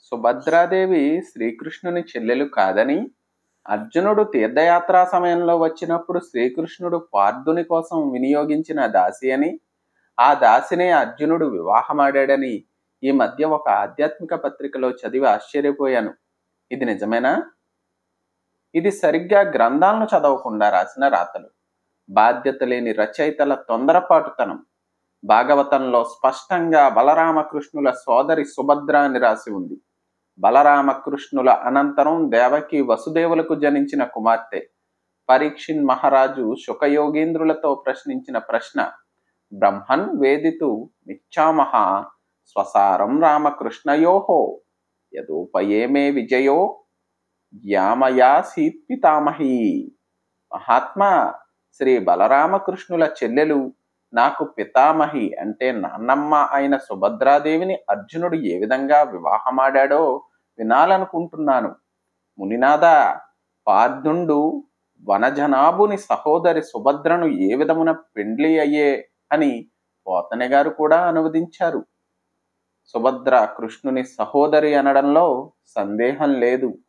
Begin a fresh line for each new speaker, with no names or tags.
సుభద్రాదేవి శ్రీకృష్ణుని చెల్లెలు కాదని అర్జునుడు తీర్థయాత్రా సమయంలో వచ్చినప్పుడు శ్రీకృష్ణుడు పార్థుని కోసం వినియోగించిన దాసి అని ఆ దాసినే అర్జునుడు వివాహమాడాడని ఈ మధ్య ఒక ఆధ్యాత్మిక పత్రికలో చదివి ఆశ్చర్యపోయాను ఇది నిజమేనా ఇది సరిగ్గా గ్రంథాలను చదవకుండా రాసిన రాతలు బాధ్యత లేని రచయితల తొందరపాటుతనం భాగవతంలో స్పష్టంగా బలరామకృష్ణుల సోదరి సుభద్ర అని రాసి ఉంది బలరామకృష్ణుల అనంతరం దేవకి వసుదేవులకు జనించిన కుమార్తె పరీక్షిన్ మహారాజు శుకయోగేంద్రులతో ప్రశ్నించిన ప్రశ్న బ్రహ్మన్ వేదితు మిచ్చామహ స్వసారం రామకృష్ణయోహో యదోపయేమే విజయో యామయా సీత్పితామహీ మహాత్మా శ్రీ బలరామకృష్ణుల చెల్లెలు నాకు పితామహి అంటే నాన్నమ్మ అయిన సుభద్రాదేవిని అర్జునుడు ఏ విధంగా వివాహమాడాడో వినాలనుకుంటున్నాను మునినాథ పార్థుండు వనజనాభుని సహోదరి సుభద్రను ఏ విధమున పెండ్లి అయ్యే అని పోతనే గారు కూడా అనువదించారు సుభద్ర కృష్ణుని సహోదరి అనడంలో సందేహం లేదు